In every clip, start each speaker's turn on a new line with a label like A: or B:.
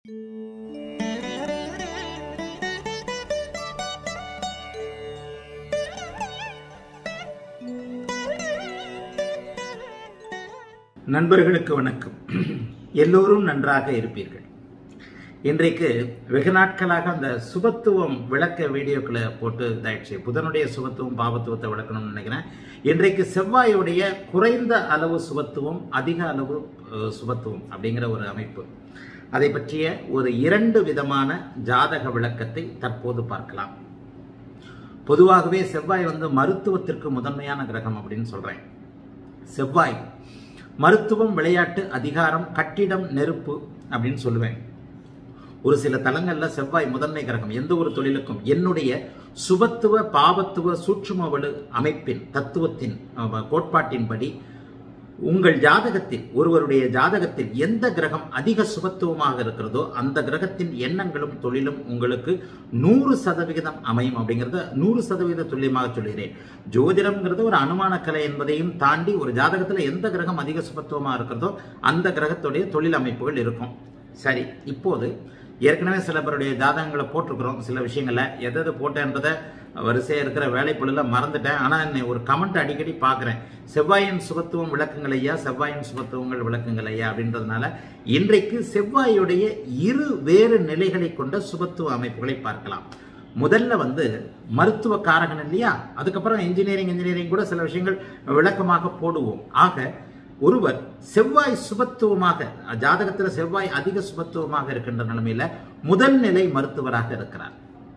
A: நண்பர்களுக்கு வணக்கம் எல்லோரும் நன்றாக இருப்பீர்கள் இன்றைக்கு வெகு நாட்களாக அந்த சுபத்துவம் விளக்க வீடியோக்களை போட்டு இதாயிடுச்சு புதனுடைய சுபத்துவம் பாபத்துவத்தை விளக்கணும்னு நினைக்கிறேன் இன்றைக்கு செவ்வாயுடைய குறைந்த அளவு சுபத்துவம் அதிக அளவு அஹ், சுபத்துவம் அப்படிங்கிற ஒரு அமைப்பு அதை பற்றிய ஒரு இரண்டு விதமான ஜாதக விளக்கத்தை தற்போது பார்க்கலாம் பொதுவாகவே செவ்வாய் வந்து மருத்துவத்திற்கு முதன்மையான கிரகம் அப்படின்னு சொல்றேன் செவ்வாய் மருத்துவம் விளையாட்டு அதிகாரம் கட்டிடம் நெருப்பு அப்படின்னு சொல்லுவேன் ஒரு சில தலங்கள்ல செவ்வாய் முதன்மை கிரகம் எந்த ஒரு தொழிலுக்கும் என்னுடைய சுபத்துவ பாவத்துவ சூட்சும வலு அமைப்பின் தத்துவத்தின் அஹ், கோட்பாட்டின்படி உங்கள் ஜாதகத்தில் ஒருவருடைய ஜாதகத்தில் எந்த கிரகம் அதிக சுபத்துவமாக இருக்கிறதோ அந்த கிரகத்தின் எண்ணங்களும் தொழிலும் உங்களுக்கு நூறு சதவிகிதம் அமையும் அப்படிங்கறத நூறு சதவீத துல்லியமாக சொல்கிறேன் ஜோதிடம்ங்கிறது ஒரு அனுமான கலை என்பதையும் தாண்டி ஒரு ஜாதகத்துல எந்த கிரகம் அதிக சுபத்துவமா இருக்கிறதோ அந்த கிரகத்துடைய தொழில் அமைப்புகள் இருக்கும் சரி இப்போது ஏற்கனவே சில பேருடைய ஜாதகங்களை போட்டிருக்கிறோம் சில விஷயங்களை எது எது போட்டேன்றதை வரிசையாக இருக்கிற வேலைப்பொழுல மறந்துட்டேன் ஆனால் என்னை ஒரு கமெண்ட் அடிக்கடி பார்க்குறேன் செவ்வாயின் சுபத்துவம் விளக்குங்கள் ஐயா செவ்வாயின் சுபத்துவங்கள் விளக்குங்கள் ஐயா அப்படின்றதுனால இன்றைக்கு செவ்வாயுடைய இரு வேறு நிலைகளை கொண்ட சுபத்துவ அமைப்புகளை பார்க்கலாம் முதல்ல வந்து மருத்துவ காரகன் இல்லையா அதுக்கப்புறம் இன்ஜினியரிங் இன்ஜினியரிங் கூட சில விஷயங்கள் விளக்கமாக போடுவோம் ஆக ஒருவர் செவ்வாய் சுபத்துவமாக ஜாதகத்தில் செவ்வாய் அதிக சுபத்துவமாக இருக்கின்ற நிலைமையில முதல் நிலை மருத்துவராக இருக்கிறார்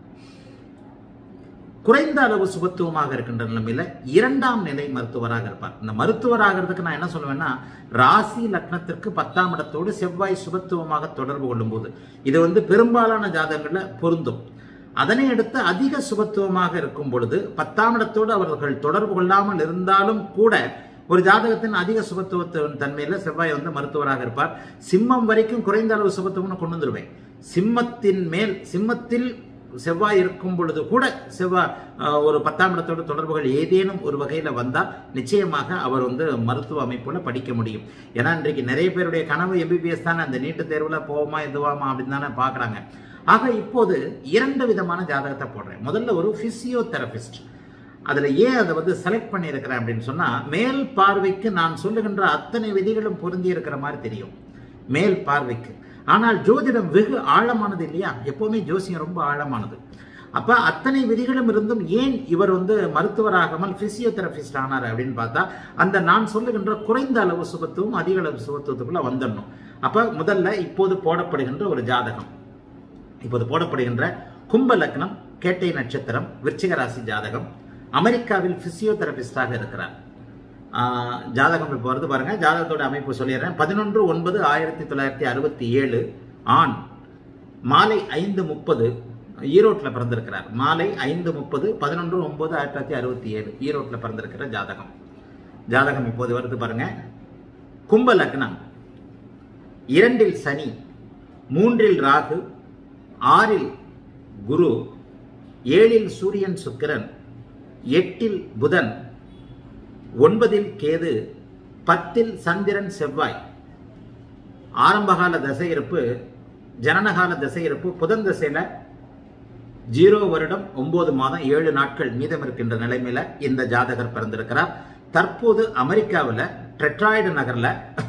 A: குறைந்த அளவு சுபத்துவமாக இருக்கின்ற நிலைமையில இரண்டாம் நிலை மருத்துவராக இருப்பார் இந்த மருத்துவராகிறதுக்கு நான் என்ன சொல்லுவேன்னா ராசி லக்னத்திற்கு பத்தாம் இடத்தோடு செவ்வாய் சுபத்துவமாக தொடர்பு கொள்ளும்போது இது வந்து பெரும்பாலான ஜாதகங்கள்ல பொருந்தும் அதனை அடுத்து அதிக சுபத்துவமாக இருக்கும் பொழுது பத்தாம் இடத்தோடு அவர்கள் தொடர்பு கொள்ளாமல் இருந்தாலும் கூட ஒரு ஜாதகத்தின் அதிக சுபத்துவத்தின் தன்மையில செவ்வாய் வந்து மருத்துவராக இருப்பார் சிம்மம் வரைக்கும் குறைந்த அளவு சுபத்துவம்னு கொண்டு வந்துருவேன் சிம்மத்தின் மேல் சிம்மத்தில் செவ்வாய் இருக்கும் பொழுது கூட செவ்வாய் அஹ், ஒரு பத்தாம் இடத்தோட தொடர்புகள் ஏதேனும் ஒரு வகையில வந்தால் நிச்சயமாக அவர் வந்து மருத்துவ அமைப்புல படிக்க முடியும் ஏன்னா இன்றைக்கு நிறைய பேருடைய கனவு எம்பிபிஎஸ் தானே அந்த நீட்டு தேர்வுல போவோமா இதுவாமா அப்படின்னு தானே பாக்குறாங்க ஆக இப்போது இரண்டு விதமான ஜாதகத்தை போடுறேன் முதல்ல ஒரு பிசியோதெரபிஸ்ட் அதுல ஏன் அதை வந்து செலக்ட் பண்ணியிருக்கிறேன் அப்படின்னு சொன்னா மேல் பார்வைக்கு நான் சொல்லுகின்ற அத்தனை விதிகளும் பொருந்தி இருக்கிற மாதிரி தெரியும் மேல் பார்வைக்கு ஆனால் ஜோதிடம் வெகு ஆழமானது இல்லையா எப்பவுமே ஜோசியம் ரொம்ப ஆழமானது அப்ப அத்தனை விதிகளும் இருந்தும் ஏன் இவர் வந்து மருத்துவராகாமல் பிசியோதெரபிஸ்ட் ஆனார் அப்படின்னு பார்த்தா அந்த நான் சொல்லுகின்ற குறைந்த அளவு சுபத்துவம் அதிக அளவு சுபத்துவத்துக்குள்ள வந்துடணும் அப்ப முதல்ல இப்போது போடப்படுகின்ற ஒரு ஜாதகம் இப்போது போடப்படுகின்ற கும்ப லக்னம் கேட்டை நட்சத்திரம் விருச்சிக ராசி ஜாதகம் அமெரிக்காவில் பிசியோதெரபிஸ்டாக இருக்கிறார் ஆஹ், ஜாதகம் இப்போ வருது பாருங்க ஜாதகத்தோட அமைப்பு சொல்லிடுறேன் பதினொன்று ஒன்பது ஆயிரத்தி தொள்ளாயிரத்தி அறுபத்தி ஏழு ஆண் மாலை ஐந்து முப்பது ஈரோட்டில் பிறந்திருக்கிறார் மாலை ஐந்து முப்பது பதினொன்று ஒன்பது ஆயிரத்தி தொள்ளாயிரத்தி அறுபத்தி ஏழு ஈரோட்டில் பிறந்திருக்கிற ஜாதகம் ஜாதகம் இப்போது வருது பாருங்க கும்ப லக்னம் இரண்டில் சனி மூன்றில் ராகு ஆறில் குரு ஏழில் சூரியன் சுக்கிரன் எட்டில் புதன் ஒன்பதில் கேது பத்தில் சந்திரன் செவ்வாய் ஆரம்பகால தசை இருப்பு ஜனனகால தசை இருப்பு புதன் தசையில ஜீரோ வருடம் ஒன்பது மாதம் ஏழு நாட்கள் மீதம் இருக்கின்ற நிலைமையில இந்த ஜாதகர் பிறந்திருக்கிறார் தற்போது அமெரிக்காவில் ட்ரெட்ராய்டு நகர்ல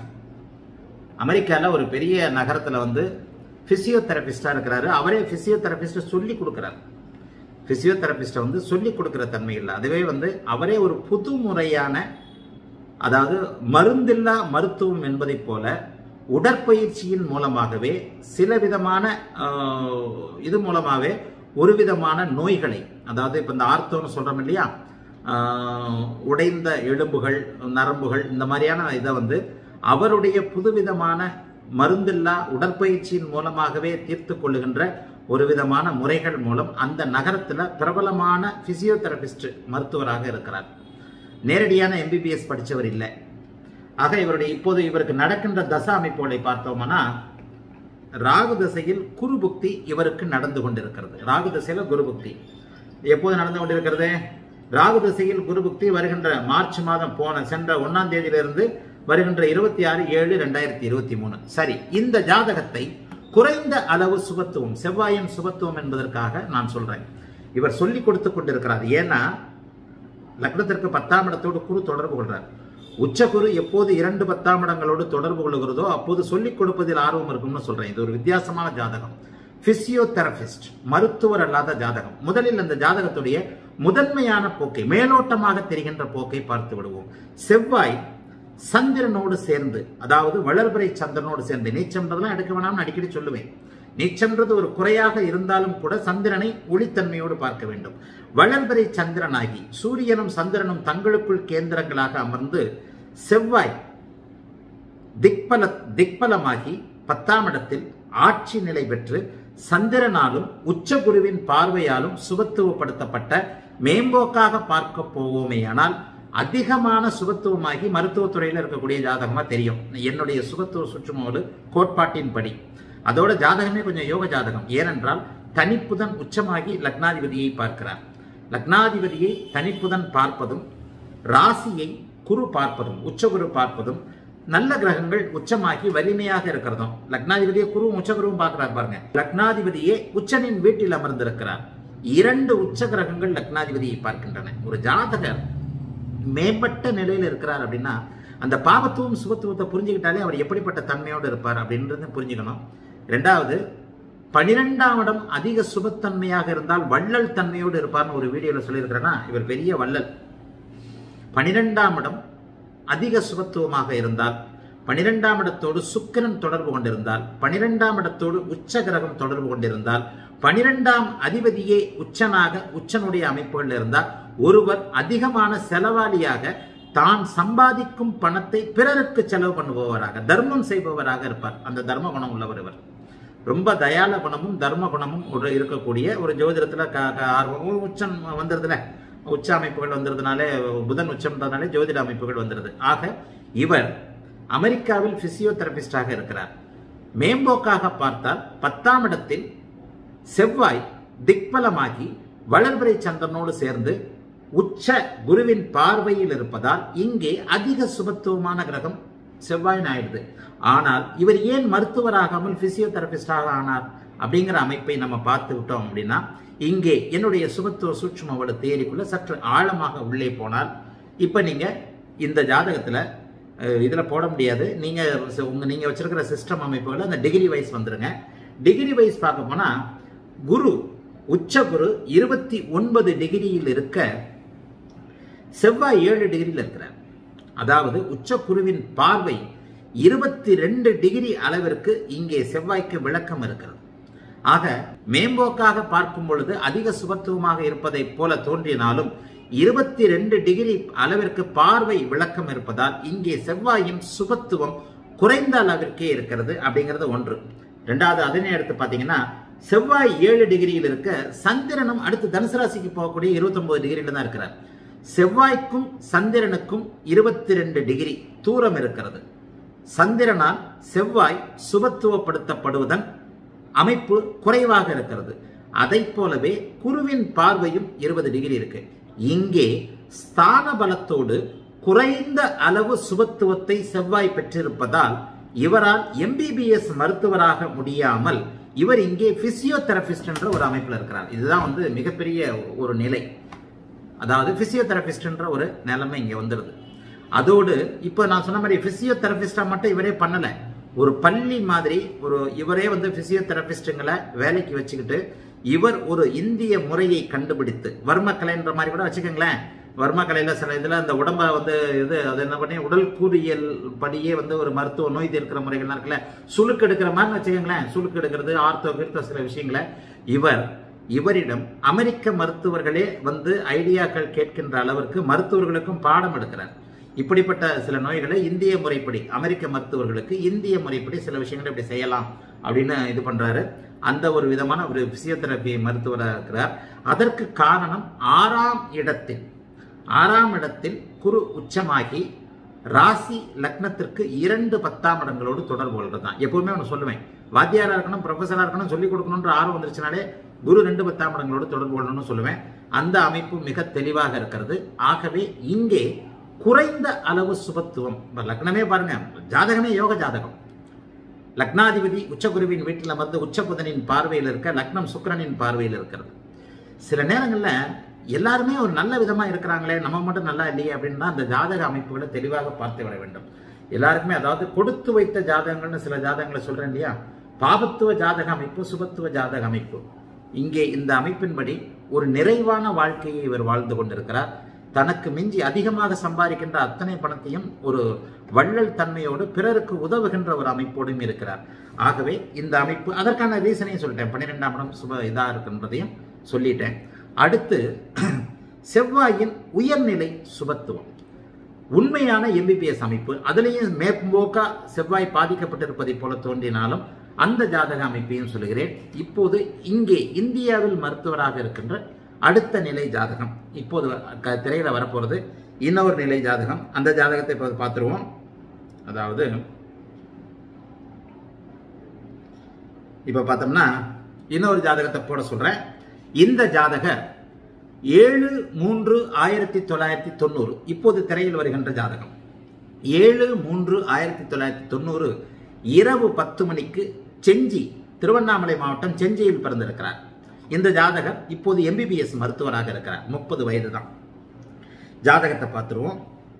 A: அமெரிக்கால ஒரு பெரிய நகரத்துல வந்து பிசியோதெரபிஸ்டா இருக்கிறாரு அவரே பிசியோதெரபிஸ்ட் சொல்லி கொடுக்கிறார் பிசியோதெரபிஸ்ட வந்து சொல்லி கொடுக்கிற தன்மை இல்லை அதுவே வந்து அவரே ஒரு புது முறையான அதாவது மருந்தில்லா மருத்துவம் என்பதைப் போல உடற்பயிற்சியின் மூலமாகவே சில விதமான ஆஹ், இது மூலமாகவே ஒரு விதமான நோய்களை அதாவது இப்போ இந்த ஆர்த்தோன்னு சொல்றோம் இல்லையா ஆஹ், உடைந்த எலும்புகள் நரம்புகள் இந்த மாதிரியான இதை வந்து அவருடைய புதுவிதமான மருந்தில்லா உடற்பயிற்சியின் மூலமாகவே தீர்த்து கொள்ளுகின்ற ஒரு விதமான முறைகள் மூலம் அந்த நகரத்துல பிரபலமான பிசியோதெரபிஸ்ட் மருத்துவராக இருக்கிறார் நேரடியான எம்பிபிஎஸ் படிச்சவர் இல்லை ஆக இவருடைய இப்போது இவருக்கு நடக்கின்ற தசா அமைப்புகளை பார்த்தோம்னா ராகு தசையில் குரு புக்தி இவருக்கு நடந்து கொண்டிருக்கிறது ராகு தசையில குரு புக்தி எப்போது நடந்து கொண்டிருக்கிறது ராகு தசையில் குரு புக்தி வருகின்ற மார்ச் மாதம் போன சென்ற ஒன்னாம் தேதியிலிருந்து வருகின்ற இருபத்தி ஆறு ஏழு ரெண்டாயிரத்தி இருபத்தி மூணு சரி இந்த ஜாதகத்தை குறைந்த அளவு சுபத்துவம் செவ்வாயின் சுபத்துவம் என்பதற்காக நான் சொல்றேன் இவர் சொல்லி கொடுத்து கொண்டிருக்கிறார் ஏன்னா லக்னத்திற்கு பத்தாம் இடத்தோடு குரு தொடர்பு கொள்றார் உச்சகுரு எப்போது இரண்டு பத்தாம் இடங்களோடு தொடர்பு கொள்கிறதோ அப்போது சொல்லிக் கொடுப்பதில் ஆர்வம் இருக்கும்னு சொல்றேன் இது ஒரு வித்தியாசமான ஜாதகம் பிசியோதெரபிஸ்ட் மருத்துவர் அல்லாத ஜாதகம் முதலில் அந்த ஜாதகத்துடைய முதன்மையான போக்கை மேலோட்டமாக தெரிகின்ற போக்கை பார்த்து விடுவோம் செவ்வாய் சந்திரனோடு சேர்ந்து அதாவது வளர்பிறை சந்திரனோடு சேர்ந்து நீச்சம்ன்றதெல்லாம் எடுக்க வேணாம்னு அடிக்கடி சொல்லுவேன் நீச்சம்ன்றது ஒரு குறையாக இருந்தாலும் கூட சந்திரனை ஒளித்தன்மையோடு பார்க்க வேண்டும் வளர்பிறை சந்திரனாகி சூரியனும் சந்திரனும் தங்களுக்குள் கேந்திரங்களாக அமர்ந்து செவ்வாய் திக்பல திக்பலமாகி பத்தாம் இடத்தில் ஆட்சி நிலை பெற்று சந்திரனாலும் உச்சகுருவின் பார்வையாலும் சுபத்துவப்படுத்தப்பட்ட மேம்போக்காக பார்க்க போவோமேயானால் அதிகமான சுபத்துவமாகி மருத்துவத்துறையில் இருக்கக்கூடிய ஜாதகமா தெரியும் என்னுடைய சுபத்துவ சுற்றுமோடு கோட்பாட்டின்படி அதோட ஜாதகமே கொஞ்சம் யோக ஜாதகம் ஏனென்றால் தனிப்புதன் உச்சமாகி லக்னாதிபதியை பார்க்கிறார் லக்னாதிபதியை தனிப்புதன் பார்ப்பதும் ராசியை குரு பார்ப்பதும் உச்சகுரு பார்ப்பதும் நல்ல கிரகங்கள் உச்சமாகி வலிமையாக இருக்கிறதும் லக்னாதிபதியை குருவும் உச்சகுருவும் பார்க்கிறார் பாருங்க லக்னாதிபதியே உச்சனின் வீட்டில் அமர்ந்திருக்கிறார் இரண்டு உச்ச கிரகங்கள் லக்னாதிபதியை பார்க்கின்றன ஒரு ஜாதகர் மேம்பட்ட நிலையில் இருக்கிறார் அப்படின்னா அந்த பாவத்துவம் சுபத்துவத்தை புரிஞ்சுக்கிட்டாலே அவர் எப்படிப்பட்ட தன்மையோடு இருப்பார் அப்படின்றத புரிஞ்சுக்கணும் ரெண்டாவது பனிரெண்டாம் இடம் அதிக சுபத்தன்மையாக இருந்தால் வள்ளல் தன்மையோடு இருப்பார்னு ஒரு வீடியோவில் சொல்லியிருக்கிறேன்னா இவர் பெரிய வள்ளல் பனிரெண்டாம் இடம் அதிக சுபத்துவமாக இருந்தால் பனிரெண்டாம் இடத்தோடு சுக்கிரன் தொடர்பு கொண்டிருந்தால் பனிரெண்டாம் இடத்தோடு உச்ச கிரகம் தொடர்பு கொண்டிருந்தால் பனிரெண்டாம் அதிபதியே உச்சனாக உச்சனுடைய அமைப்புகள் இருந்தால் ஒருவர் அதிகமான செலவாளியாக தான் சம்பாதிக்கும் பணத்தை பிறருக்கு செலவு பண்ணுபவராக தர்மம் செய்பவராக இருப்பார் அந்த தர்ம குணம் உள்ளவர் இவர் ரொம்ப தயால குணமும் தர்ம குணமும் ஒரு இருக்கக்கூடிய ஒரு ஜோதிடத்துல க- க- ஆர்வம் உச்சம் வந்துருதுல உச்ச அமைப்புகள் வந்துருதுனாலே புதன் உச்சம்ன்றதுனாலே ஜோதிட அமைப்புகள் வந்துருது ஆக இவர் அமெரிக்காவில் பிசியோதெரபிஸ்டாக இருக்கிறார் மேம்போக்காக பார்த்தால் பத்தாம் இடத்தில் செவ்வாய் திக்பலமாகி வளர்பிறை சந்திரனோடு சேர்ந்து உச்ச குருவின் பார்வையில் இருப்பதால் இங்கே அதிக சுபத்துவமான கிரகம் செவ்வாய் ஆயிடுது ஆனால் இவர் ஏன் மருத்துவராகாமல் பிசியோதெரபிஸ்டாக ஆனார் அப்படிங்கிற அமைப்பை நம்ம பார்த்து விட்டோம் அப்படின்னா இங்கே என்னுடைய சுபத்துவ சூட்சுமவோட தேரிக்குள்ள சற்று ஆழமாக உள்ளே போனால் இப்ப நீங்க இந்த ஜாதகத்துல அஹ், இதுல போட முடியாது நீங்க ச- உங்க நீங்க வச்சிருக்கிற சிஸ்டம் அமைப்புகள் அந்த டிகிரி வைஸ் வந்துருங்க டிகிரி வைஸ் பார்க்க போனா குரு உச்ச குரு இருபத்தி ஒன்பது டிகிரியில் இருக்க செவ்வாய் ஏழு டிகிரியில் இருக்கிறார் அதாவது உச்ச குருவின் பார்வை இருபத்தி ரெண்டு டிகிரி அளவிற்கு இங்கே செவ்வாய்க்கு விளக்கம் இருக்கிறது ஆக மேம்போக்காக பார்க்கும் பொழுது அதிக சுபத்துவமாக இருப்பதைப் போல தோன்றினாலும் இருபத்தி ரெண்டு டிகிரி அளவிற்கு பார்வை விளக்கம் இருப்பதால் இங்கே செவ்வாயின் சுபத்துவம் குறைந்த அளவிற்கே இருக்கிறது அப்படிங்கிறது ஒன்று ரெண்டாவது அதனை எடுத்து பார்த்தீங்கன்னா செவ்வாய் ஏழு டிகிரியில் இருக்க சந்திரனும் அடுத்து தனுசு ராசிக்கு போகக்கூடிய 29 டிகிரியில தான் இருக்கிறார் செவ்வாய்க்கும் சந்திரனுக்கும் இருபத்தி ரெண்டு டிகிரி தூரம் இருக்கிறது சந்திரனால் செவ்வாய் சுபத்துவப்படுத்தப்படுவதன் அமைப்பு குறைவாக இருக்கிறது அதைப் போலவே குருவின் பார்வையும் இருபது டிகிரி இருக்கு இங்கே ஸ்தான பலத்தோடு குறைந்த அளவு சுபத்துவத்தை செவ்வாய் பெற்றிருப்பதால் இவரால் எம்பிபிஎஸ் மருத்துவராக முடியாமல் இவர் இங்கே பிசியோதெரபிஸ்ட் என்ற ஒரு அமைப்பில் இருக்கிறார் இதுதான் வந்து மிகப்பெரிய ஒரு நிலை அதாவது பிசியோதெரபிஸ்ட்ன்ற ஒரு நிலைமை இங்க வந்துருது அதோடு இப்போ நான் சொன்ன மாதிரி பிசியோதெரபிஸ்டா மட்டும் இவரே பண்ணல ஒரு பள்ளி மாதிரி ஒரு இவரே வந்து பிசியோதெரபிஸ்டுங்களை வேலைக்கு வச்சுக்கிட்டு இவர் ஒரு இந்திய முறையை கண்டுபிடித்து வர்மக்கலைன்ற மாதிரி கூட வச்சுக்கோங்களேன் வர்மக்கலையில் சில இதில் அந்த உடம்ப வந்து இது அது என்ன பண்ணி உடல் கூறியல் படியே வந்து ஒரு மருத்துவ நோய் தீர்க்கிற முறைகள்லாம் இருக்குல்ல சுளுக்கு எடுக்கிற மாதிரி வச்சுக்கோங்களேன் சுளுக்கு எடுக்கிறது ஆர்த்தோ கீர்த்தோ சில விஷயங்களை இவர் இவரிடம் அமெரிக்க மருத்துவர்களே வந்து ஐடியாக்கள் கேட்கின்ற அளவிற்கு மருத்துவர்களுக்கும் பாடம் எடுக்கிறார் இப்படிப்பட்ட சில நோய்களை இந்திய முறைப்படி அமெரிக்க மருத்துவர்களுக்கு இந்திய முறைப்படி சில விஷயங்களை இப்படி செய்யலாம் அப்படின்னு இது பண்றாரு அந்த ஒரு விதமான ஒரு பிசியோதெரபி மருத்துவராக இருக்கிறார் அதற்கு காரணம் ஆறாம் இடத்தில் ஆறாம் இடத்தில் குரு உச்சமாகி ராசி லக்னத்திற்கு இரண்டு பத்தாம் இடங்களோடு தொடர்பு கொள்றது தான் எப்பவுமே ஒன்று சொல்லுவேன் வாத்தியாரா இருக்கணும் ப்ரொஃபஸரா இருக்கணும் சொல்லிக் கொடுக்கணுன்ற ஆர்வம் வந்துருச்சுனாலே குரு ரெண்டு பத்தாம் இடங்களோடு தொடர்பு கொள்ளணும்னு சொல்லுவேன் அந்த அமைப்பு மிக தெளிவாக இருக்கிறது ஆகவே இங்கே குறைந்த அளவு சுபத்துவம் இப்ப லக்னமே பாருங்க ஜாதகமே யோக ஜாதகம் லக்னாதிபதி உச்சகுருவின் வீட்டில் அமர்ந்து உச்ச புதனின் பார்வையில் இருக்க லக்னம் சுக்கிரனின் பார்வையில் இருக்கிறது சில நேரங்களில் எல்லாருமே ஒரு நல்ல விதமா இருக்கிறாங்களே நம்ம மட்டும் நல்லா இல்லையே அப்படின்னு தான் அந்த ஜாதக அமைப்புகளை தெளிவாக பார்த்து வர வேண்டும் எல்லாருக்குமே அதாவது கொடுத்து வைத்த ஜாதகங்கள்னு சில ஜாதகங்களை சொல்றேன் இல்லையா பாபத்துவ ஜாதக அமைப்பு சுபத்துவ ஜாதக அமைப்பு இங்கே இந்த அமைப்பின்படி ஒரு நிறைவான வாழ்க்கையை இவர் வாழ்ந்து கொண்டிருக்கிறார் தனக்கு மிஞ்சி அதிகமாக சம்பாதிக்கின்ற அத்தனை பணத்தையும் ஒரு வள்ளல் தன்மையோடு பிறருக்கு உதவுகின்ற ஒரு அமைப்போடும் இருக்கிறார் ஆகவே இந்த அமைப்பு அதற்கான ரீசனையும் சொல்லிட்டேன் பன்னிரெண்டாம் இடம் சுப இதா இருக்குன்றதையும் சொல்லிட்டேன் அடுத்து செவ்வாயின் உயர்நிலை சுபத்துவம் உண்மையான எம்பிபிஎஸ் அமைப்பு அதுலேயும் மேம்போக்கா செவ்வாய் பாதிக்கப்பட்டிருப்பதை போல தோன்றினாலும் அந்த ஜாதக அமைப்பையும் சொல்கிறேன் இப்போது இங்கே இந்தியாவில் மருத்துவராக இருக்கின்ற அடுத்த நிலை ஜாதகம் இப்போது க- திரையில வரப்போறது இன்னொரு நிலை ஜாதகம் அந்த ஜாதகத்தை இப்போது பார்த்துருவோம் அதாவது இப்ப பார்த்தோம்னா இன்னொரு ஜாதகத்தை போட சொல்றேன் இந்த ஜாதகர் ஏழு மூன்று ஆயிரத்தி தொள்ளாயிரத்தி தொண்ணூறு இப்போது திரையில் வருகின்ற ஜாதகம் ஏழு மூன்று ஆயிரத்தி தொள்ளாயிரத்தி தொண்ணூறு இரவு பத்து மணிக்கு செஞ்சி திருவண்ணாமலை மாவட்டம் செஞ்சியில் பிறந்திருக்கிறார் இந்த ஜாதகர் இப்போது எம்பிபிஎஸ் மருத்துவராக இருக்கிறார் முப்பது வயது தான் ஜாதகத்தை பார்த்துருவோம்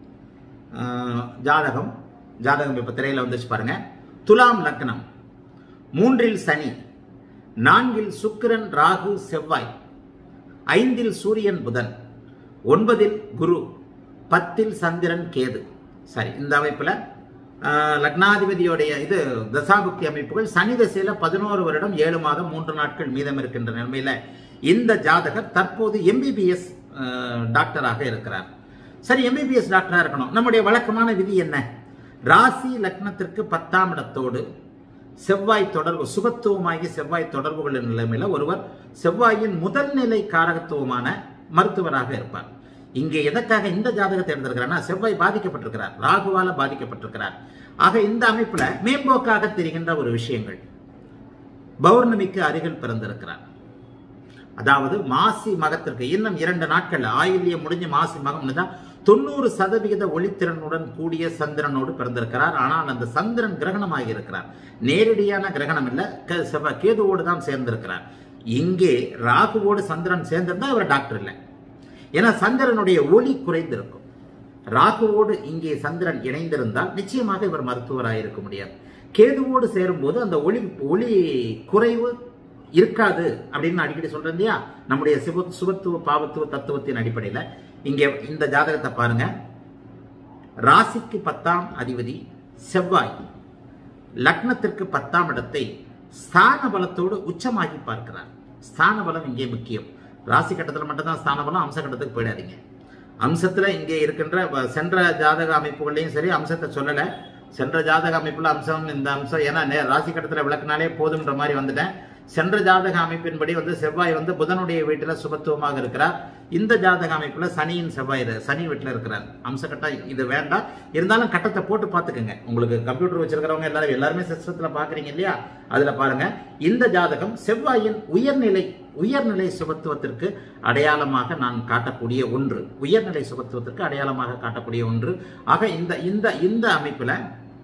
A: ஆஹ், ஜாதகம் ஜாதகம் இப்போ திரையில் வந்துச்சு பாருங்க துலாம் லக்னம் மூன்றில் சனி நான்கில் சுக்கிரன் ராகு செவ்வாய் ஐந்தில் சூரியன் புதன் ஒன்பதில் குரு பத்தில் சந்திரன் கேது சரி இந்த அமைப்பில் லக்னாதிபதியோடைய இது தசாபுக்தி அமைப்புகள் சனி திசையில பதினோரு வருடம் ஏழு மாதம் மூன்று நாட்கள் மீதம் இருக்கின்ற நிலைமையில இந்த ஜாதகர் தற்போது எம்பிபிஎஸ் டாக்டராக இருக்கிறார் சரி எம்பிபிஎஸ் டாக்டரா இருக்கணும் நம்முடைய வழக்கமான விதி என்ன ராசி லக்னத்திற்கு பத்தாம் இடத்தோடு செவ்வாய் தொடர்பு சுபத்துவமாகி செவ்வாய் தொடர்புகள் நிலைமையில ஒருவர் செவ்வாயின் முதல் நிலை காரகத்துவமான மருத்துவராக இருப்பார் இங்கே எதற்காக இந்த ஜாதகத்தை எடுத்திருக்கிறார்னா செவ்வாய் பாதிக்கப்பட்டிருக்கிறார் ராகுவால பாதிக்கப்பட்டிருக்கிறார் ஆக இந்த அமைப்புல மேம்போக்காக தெரிகின்ற ஒரு விஷயங்கள் பௌர்ணமிக்கு அருகில் பிறந்திருக்கிறார் அதாவது மாசி மகத்திற்கு இன்னும் இரண்டு நாட்கள் ஆயில்யம் முடிஞ்சு மாசி மகம் தான் தொண்ணூறு சதவிகித ஒளித்திறனுடன் கூடிய சந்திரனோடு பிறந்திருக்கிறார் ஆனால் அந்த சந்திரன் கிரகணமாகி இருக்கிறார் நேரடியான கிரகணம் இல்ல க- செவ்வாய் கேதுவோடு தான் சேர்ந்திருக்கிறார் இங்கே ராகுவோடு சந்திரன் சேர்ந்திருந்தா அவர் டாக்டர் இல்லை ஏன்னா சந்திரனுடைய ஒளி குறைந்திருக்கும் ராகுவோடு இங்கே சந்திரன் இணைந்திருந்தால் நிச்சயமாக இவர் மருத்துவராக இருக்க முடியாது கேதுவோடு சேரும்போது அந்த ஒளி ஒளி குறைவு இருக்காது அப்படின்னு நான் அடிக்கடி சொல்றேன் இல்லையா நம்முடைய சிவ சுபத்துவ பாவத்துவ தத்துவத்தின் அடிப்படையில் இங்கே இந்த ஜாதகத்தை பாருங்க ராசிக்கு பத்தாம் அதிபதி செவ்வாய் லக்னத்திற்கு பத்தாம் இடத்தை ஸ்தான பலத்தோடு உச்சமாகி பார்க்கிறார் ஸ்தான பலம் இங்கே முக்கியம் ராசி கட்டத்தில் மட்டும்தான் ஸ்தான பலம் அம்ச கட்டத்துக்கு போயிடாதீங்க அம்சத்துல இங்கே இருக்கின்ற வ- சென்ற ஜாதக அமைப்புகள்லையும் சரி அம்சத்தை சொல்லல சென்ற ஜாதக அமைப்புல அம்சம் இந்த அம்சம் ஏன்னா நே- ராசி கட்டத்துல விளக்குனாலே போதுன்ற மாதிரி வந்துட்டேன் சென்ற ஜாதக அமைப்பின்படி வந்து செவ்வாய் வந்து புதனுடைய வீட்டில் சுபத்துவமாக இருக்கிறார் இந்த ஜாதக அமைப்புல சனியின் செவ்வாய் இரு- சனி வீட்டில் இருக்கிறார் அம்சக்கட்டம் இது வேண்டாம் இருந்தாலும் கட்டத்தை போட்டு பார்த்துக்கோங்க உங்களுக்கு கம்ப்யூட்டர் வச்சிருக்கிறவங்க எல்லாரும் எல்லாருமே சிஸ்டத்துல பாக்குறீங்க இல்லையா அதுல பாருங்க இந்த ஜாதகம் செவ்வாயின் உயர்நிலை உயர்நிலை சுபத்துவத்திற்கு அடையாளமாக நான் காட்டக்கூடிய ஒன்று உயர்நிலை சுபத்துவத்திற்கு அடையாளமாக காட்டக்கூடிய ஒன்று ஆக இந்த இந்த இந்த அமைப்புல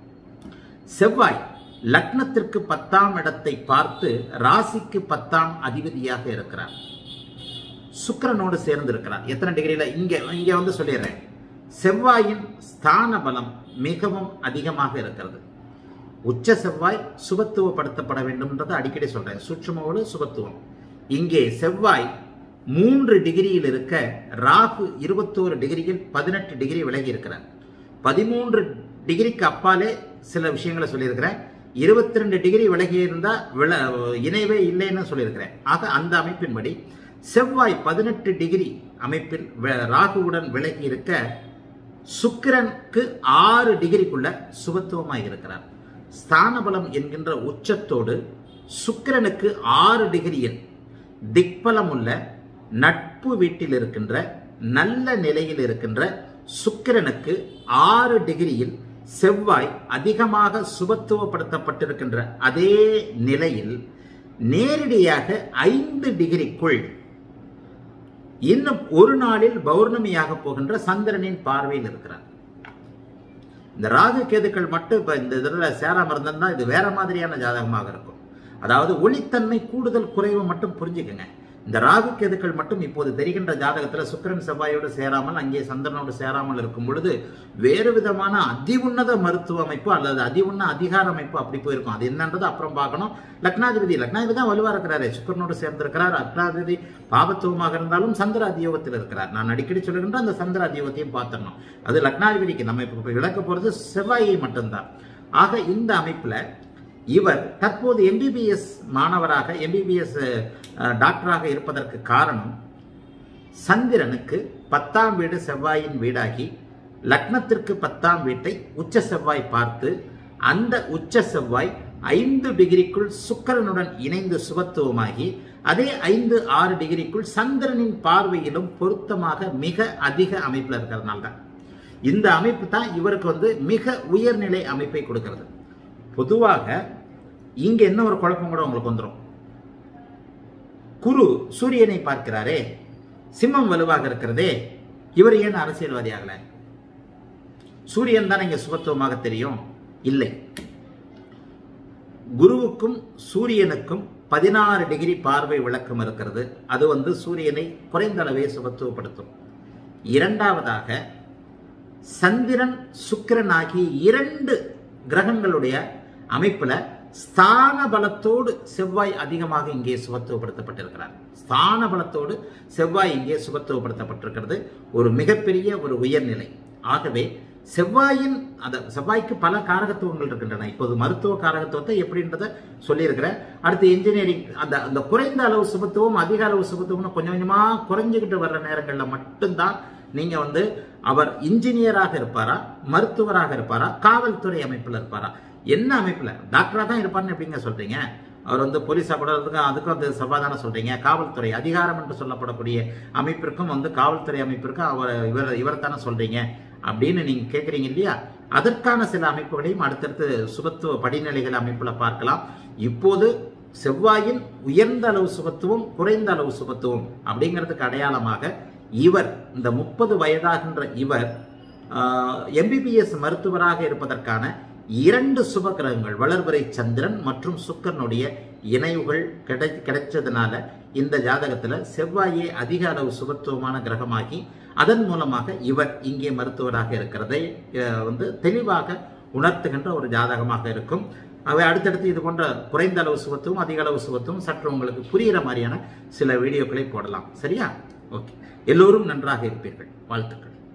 A: செவ்வாய் லக்னத்திற்கு பத்தாம் இடத்தை பார்த்து ராசிக்கு பத்தாம் அதிபதியாக இருக்கிறார் சுக்கிரனோடு சேர்ந்து இருக்கிறார் எத்தனை டிகிரியில இங்க இங்க வந்து சொல்லிடுறேன் செவ்வாயின் ஸ்தான பலம் மிகவும் அதிகமாக இருக்கிறது உச்ச செவ்வாய் சுபத்துவப்படுத்தப்பட வேண்டும்ன்றதை அடிக்கடி சொல்றேன் சுற்றுமோடு சுபத்துவம் இங்கே செவ்வாய் மூன்று டிகிரியில் இருக்க ராகு இருபத்தோரு டிகிரியில் பதினெட்டு டிகிரி விலகி இருக்கிறார் பதிமூன்று டிகிரிக்கு அப்பாலே சில விஷயங்களை சொல்லியிருக்கிறேன் இருபத்தி ரெண்டு டிகிரி விலகி இருந்தா வில இணைவே இல்லைன்னு சொல்லியிருக்கிறேன் ஆக அந்த அமைப்பின்படி செவ்வாய் பதினெட்டு டிகிரி அமைப்பில் வி- ராகுவுடன் விலகி இருக்க சுக்கிரனுக்கு ஆறு டிகிரிக்குள்ள சுபத்துவமாக இருக்கிறார் ஸ்தானபலம் என்கின்ற உச்சத்தோடு சுக்கிரனுக்கு ஆறு டிகிரியில் திக்பலமுள்ள நட்பு வீட்டில் இருக்கின்ற நல்ல நிலையில் இருக்கின்ற சுக்கிரனுக்கு ஆறு டிகிரியில் செவ்வாய் அதிகமாக சுபத்துவப்படுத்தப்பட்டிருக்கின்ற அதே நிலையில் நேரடியாக ஐந்து டிகிரிக்குள் இன்னும் ஒரு நாளில் பௌர்ணமியாக போகின்ற சந்திரனின் பார்வையில் இருக்கிறார் இந்த ராகு கேதுக்கள் மட்டும் இப்ப இந்த இதுல சேராம இருந்திருந்தா இது வேற மாதிரியான ஜாதகமாக இருக்கும் அதாவது ஒளித்தன்மை கூடுதல் குறைவு மட்டும் புரிஞ்சுக்கங்க இந்த ராகு கேதுக்கள் மட்டும் இப்போது தெரிகின்ற ஜாதகத்துல சுக்கிரன் செவ்வாயோடு சேராமல் அங்கே சந்திரனோடு சேராமல் இருக்கும் பொழுது வேறு விதமான அதி உன்னத மருத்துவ அமைப்பு அல்லது அதி உன்ன அதிகார அமைப்பு அப்படி போயிருக்கும் அது என்னன்றது அப்புறம் பார்க்கணும் லக்னாதிபதி லக்னாதிபதி தான் வலுவா இருக்கிறாரு சுக்கரனோடு சேர்ந்திருக்கிறார் லக்னாதிபதி பாபத்துவமாக இருந்தாலும் சந்திர அதியோகத்தில் இருக்கிறார் நான் அடிக்கடி சொல்லுகின்ற அந்த சந்திர அதியோகத்தையும் பார்த்துடணும் அது லக்னாதிபதிக்கு நம்ம இப்போ விளக்க போறது செவ்வாயை மட்டும்தான் ஆக இந்த அமைப்புல இவர் தற்போது எம்பிபிஎஸ் மாணவராக எம்பிபிஎஸ் டாக்டராக இருப்பதற்கு காரணம் சந்திரனுக்கு பத்தாம் வீடு செவ்வாயின் வீடாகி லக்னத்திற்கு பத்தாம் வீட்டை உச்ச செவ்வாய் பார்த்து அந்த உச்ச செவ்வாய் ஐந்து டிகிரிக்குள் சுக்கிரனுடன் இணைந்து சுபத்துவமாகி அதே ஐந்து ஆறு டிகிரிக்குள் சந்திரனின் பார்வையிலும் பொருத்தமாக மிக அதிக அமைப்பில் இருக்கிறதுனால தான் இந்த அமைப்பு தான் இவருக்கு வந்து மிக உயர்நிலை அமைப்பை கொடுக்கிறது பொதுவாக இங்க என்ன ஒரு குழப்பம் கூட உங்களுக்கு வந்துடும் குரு சூரியனை பார்க்கிறாரே சிம்மம் வலுவாக இருக்கிறதே இவர் ஏன் அரசியல்வாதி ஆகல சூரியன் தான் இங்க சுபத்துவமாக தெரியும் இல்லை குருவுக்கும் சூரியனுக்கும் பதினாறு டிகிரி பார்வை விளக்கம் இருக்கிறது அது வந்து சூரியனை குறைந்த அளவே சுபத்துவப்படுத்தும் இரண்டாவதாக சந்திரன் சுக்கிரன் ஆகிய இரண்டு கிரகங்களுடைய அமைப்புல ஸ்தான பலத்தோடு செவ்வாய் அதிகமாக இங்கே சுபத்துவப்படுத்தப்பட்டிருக்கிறார் ஸ்தான பலத்தோடு செவ்வாய் இங்கே சுபத்துவப்படுத்தப்பட்டிருக்கிறது ஒரு மிகப்பெரிய ஒரு உயர்நிலை ஆகவே செவ்வாயின் அந்த செவ்வாய்க்கு பல காரகத்துவங்கள் இருக்கின்றன இப்போது மருத்துவ காரகத்துவத்தை எப்படின்றத சொல்லியிருக்கிறேன் அடுத்து இன்ஜினியரிங் அந்த அந்த குறைந்த அளவு சுபத்துவம் அதிக அளவு சுபத்துவம்னு கொஞ்சம் கொஞ்சமா குறைஞ்சுக்கிட்டு வர்ற நேரங்களில் மட்டும்தான் நீங்க வந்து அவர் இன்ஜினியராக இருப்பாரா மருத்துவராக இருப்பாரா காவல்துறை அமைப்பில் இருப்பாரா என்ன அமைப்புல டாக்டரா தான் இருப்பார்னு எப்படிங்க சொல்றீங்க அவர் வந்து போலீஸா கூட இருக்கு அதுக்கும் வந்து சமாதானம் சொல்றீங்க காவல்துறை அதிகாரம் என்று சொல்லப்படக்கூடிய அமைப்பிற்கும் வந்து காவல்துறை அமைப்பிற்கும் அவர் இவர் இவர் தானே சொல்றீங்க அப்படின்னு நீங்க கேட்குறீங்க இல்லையா அதற்கான சில அமைப்புகளையும் அடுத்தடுத்து சுபத்துவ படிநிலைகள் அமைப்புல பார்க்கலாம் இப்போது செவ்வாயின் உயர்ந்த அளவு சுபத்துவம் குறைந்த அளவு சுபத்துவம் அப்படிங்கிறதுக்கு அடையாளமாக இவர் இந்த முப்பது வயதாகின்ற இவர் எம்பிபிஎஸ் மருத்துவராக இருப்பதற்கான இரண்டு சுப கிரகங்கள் வளர்வரை சந்திரன் மற்றும் சுக்கரனுடைய இணைவுகள் கிடை கிடைச்சதுனால இந்த ஜாதகத்துல செவ்வாயே அதிக அளவு சுபத்துவமான கிரகமாகி அதன் மூலமாக இவர் இங்கே மருத்துவராக இருக்கிறதை அஹ், வந்து தெளிவாக உணர்த்துகின்ற ஒரு ஜாதகமாக இருக்கும் அவை அடுத்தடுத்து இது போன்ற குறைந்த அளவு சுபத்துவம் அதிக அளவு சுபத்துவம் சற்று உங்களுக்கு புரிகிற மாதிரியான சில வீடியோக்களை போடலாம் சரியா ஓகே எல்லோரும் நன்றாக இருப்பீர்கள் வாழ்த்துக்கள்